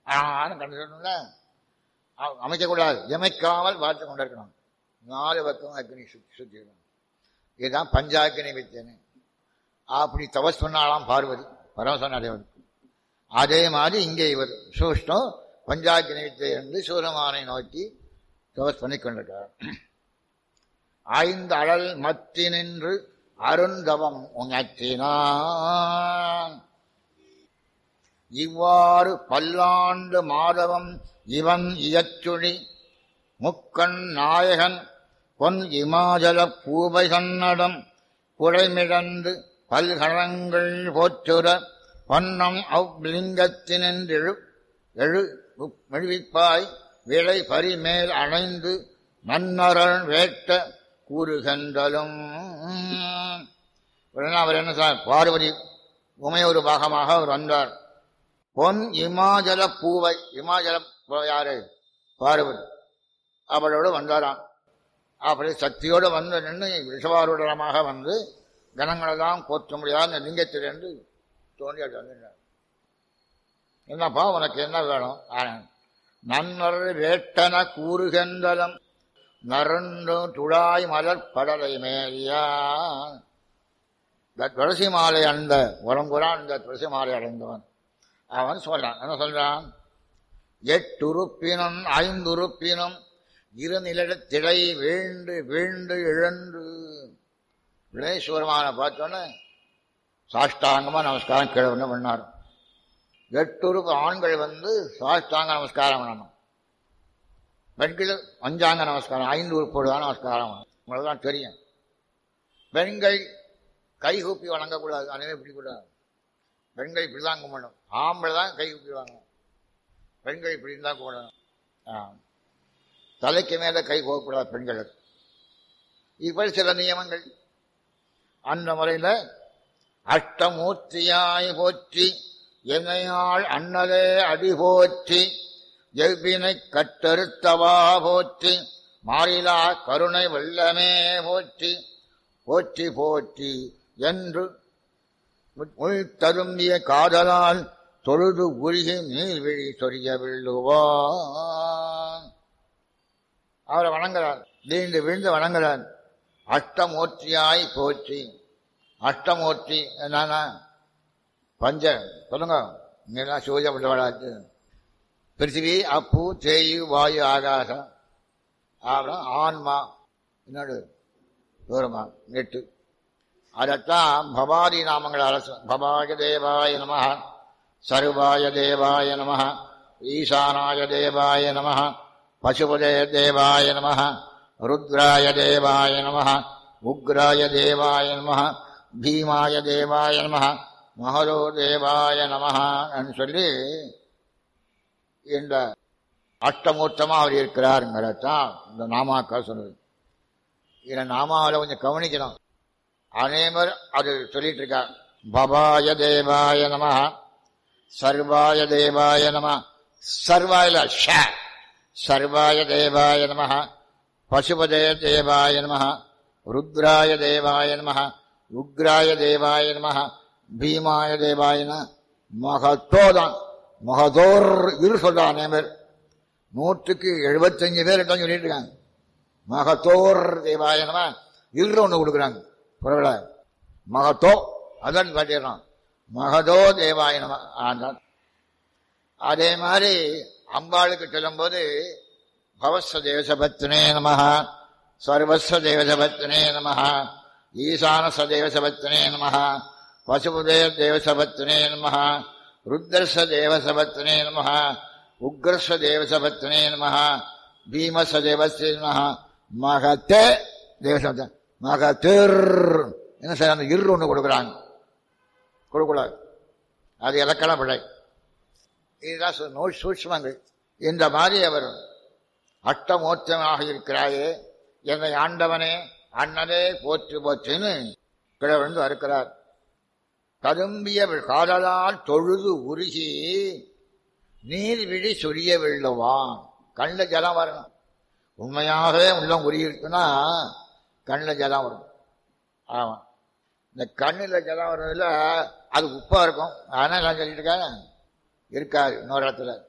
ஆனாலும் கண்டு அமைக்கக்கூடாது எமைக்காமல் பார்த்து கொண்டிருக்கணும் நாலு பக்கம் அக்னி சுத்தி சுத்திக்கணும் இதுதான் பஞ்சாக்கினி வித்தியனு அப்படி தபஸ் பண்ணாலாம் பார்வதி பரமசனாதேவனுக்கு அதே மாதிரி இங்கே இவர் சூஷ்டம் பஞ்சாக்கினி வித்தை என்று சூரமானை நோக்கி தபஸ் பண்ணி கொண்டிருக்கிறார் ஐந்து அழல் மத்தி நின்று அருந்தவம் உணர்த்தினான் இவ்வாறு பல்லாண்டு மாதவம் இவன் இயச்சுழி முக்கண் நாயகன் பொன் இமாச்சல பூபை சன்னடம் குடைமிழந்து பல்கழங்கள் போற்றுற பொன்னம் அவ்லிங்கத்தினின்றெழு எழு மெழுவிப்பாய் விளை பரிமேல் அணைந்து மன்னரன் வேட்ட கூறுகின்றலும் உடனே அவர் என்ன சார் பார்வதி உமையொரு பாகமாக அவர் வந்தார் பொன் இமாச்சல பூவை இமாச்சல பூவை யாரு பார்வதி அவளோடு வந்தாராம் அப்படி சக்தியோடு வந்து நின்று விஷவாரூடமாக வந்து கணங்களெல்லாம் போற்ற முடியாத இந்த லிங்கத்திலிருந்து தோண்டி அப்படி வந்துட்டார் என்னப்பா உனக்கு என்ன வேணும் ஆனந்த். நன்னர் வேட்டன கூறுகின்றலம் நரண்டு துழாய் மலர் படலை மேலியா இந்த துளசி மாலை அணிந்த உரங்குறான் இந்த துளசி மாலை அடைந்தவன் அவன் சொல்றான் என்ன சொல்றான் எட்டுறுப்பினும் ஐந்துறுப்பினும் இருநிலத்திடை வீழ்ந்து வீழ்ந்து இழந்து வினேஸ்வரமான பார்த்தோன்னே சாஷ்டாங்கமா நமஸ்காரம் கீழே வந்து பண்ணார் எட்டுறுப்பு ஆண்கள் வந்து சாஷ்டாங்க நமஸ்காரம் பண்ணணும் பெண்கள் பஞ்சாங்க நமஸ்காரம் ஐந்து உறுப்போடு தான் நமஸ்காரம் பண்ணணும். உங்களுக்கு தான் தெரியும் பெண்கள் கைகூப்பி வணங்கக்கூடாது அதுவே பிடிக்கூடாது பெண்கள் இப்படி தான் கும்பிடணும் ஆம்பளை தான் கை கூப்பி வாங்கணும் பெண்கள் இப்படி தான் கும்பிடணும் ஆ. தலைக்கு மேல கை போகக்கூடாது பெண்களுக்கு இப்படி சில நியமங்கள் அந்த முறையில் அஷ்டமூர்த்தியாய் போற்றி என்னையாள் அண்ணலே அடி போற்றி எவ்வினை கட்டறுத்தவா போற்றி மாறிலா கருணை வெள்ளமே போற்றி போற்றி போற்றி என்று உள் தரும்பிய காதலால் தொழுது உருகி நீர்விழி சொரிய விழுவான் அவரை வணங்குறார் வீழ்ந்து வீழ்ந்து வணங்குறார் அஷ்டமூர்த்தியாய் போற்றி அஷ்டமூர்த்தி என்னன்னா பஞ்ச சொல்லுங்க இங்கெல்லாம் சூஜப்பட்டவளாச்சு பிருத்திவி அப்பு தேயு வாயு ஆகாசம் அப்புறம் ஆன்மா என்னோடு தூரமா எட்டு அதைத்தான் பவாதி நாமங்கள் அரசு பவாய தேவாய நம சர்வாய தேவாய நம ஈசானாய தேவாய நம பசுபதே தேவாய நம ருத்ராய தேவாய நம உக்ராய தேவாய நம பீமாய தேவாய நம மகரோ தேவாய நம சொல்லி இந்த அஷ்டமூர்த்தமா அவர் இருக்கிறாருங்கிறதான் இந்த நாமாக்கா சொன்னது இதை நாமாவில் கொஞ்சம் கவனிக்கணும் அனைவர் அது சொல்லிட்டு இருக்கார் பபாய தேவாய நம சர்வாய தேவாய நம சர்வாயில ஷ சர்வாய தேவாய நம பசுபதே தேவாய நம ருத்ராய தேவாய நம உக்ராய தேவாய நம பீமாய தேவாய நம மகத்தோதான் மகதோர் இரு சொல்றான் அனைவர் நூற்றுக்கு எழுபத்தஞ்சு பேர் தான் சொல்லிட்டு இருக்காங்க மகத்தோர் தேவாய நம இரு ஒன்று கொடுக்குறாங்க புறவிட மகத்தோ அதான் காட்டிடுறான் மகதோ தேவாய நம ஆண்டான் அதே மாதிரி அம்பாளுக்கு சொல்லும்போது பவஸ்வ தேவசபத்னே நம சர்வஸ்வ தேவசபத்னே நம ஈசானச தேவசபத்னே நம பசுபதே தேவசபத்னே நம ருத்ரச தேவசபத்னே நம உக்ரஸ்வ தேவசபத்னே நம பீமச தேவஸ்ரீ நம மகத்தே தேவசபத்த மகத்திர் என்ன சார் அந்த இரு ஒன்று கொடுக்குறாங்க கொடுக்கூடாது அது இலக்கண பிழை இதுதான் சு- நூல் சூட்சமங்கள் இந்த மாதிரி அவர் அஷ்டமூர்த்தமாக இருக்கிறாயே என்னை ஆண்டவனே அண்ணனே போற்று போற்றுன்னு கிழவந்து அறுக்கிறார் ததும்பிய காதலால் தொழுது உருகி நீர் விழி சொரிய வெள்ளுவான் கண்ணில் ஜலம் வரணும் உண்மையாகவே உள்ளம் உருகிருக்குன்னா கண்ணில் ஜலம் வரும் ஆமாம் இந்த கண்ணில் ஜலம் வர்றதுல அது உப்பா இருக்கும் ஆனால் நான் சொல்லிட்டு இருக்கேன் இருக்காது இன்னொரு இடத்துல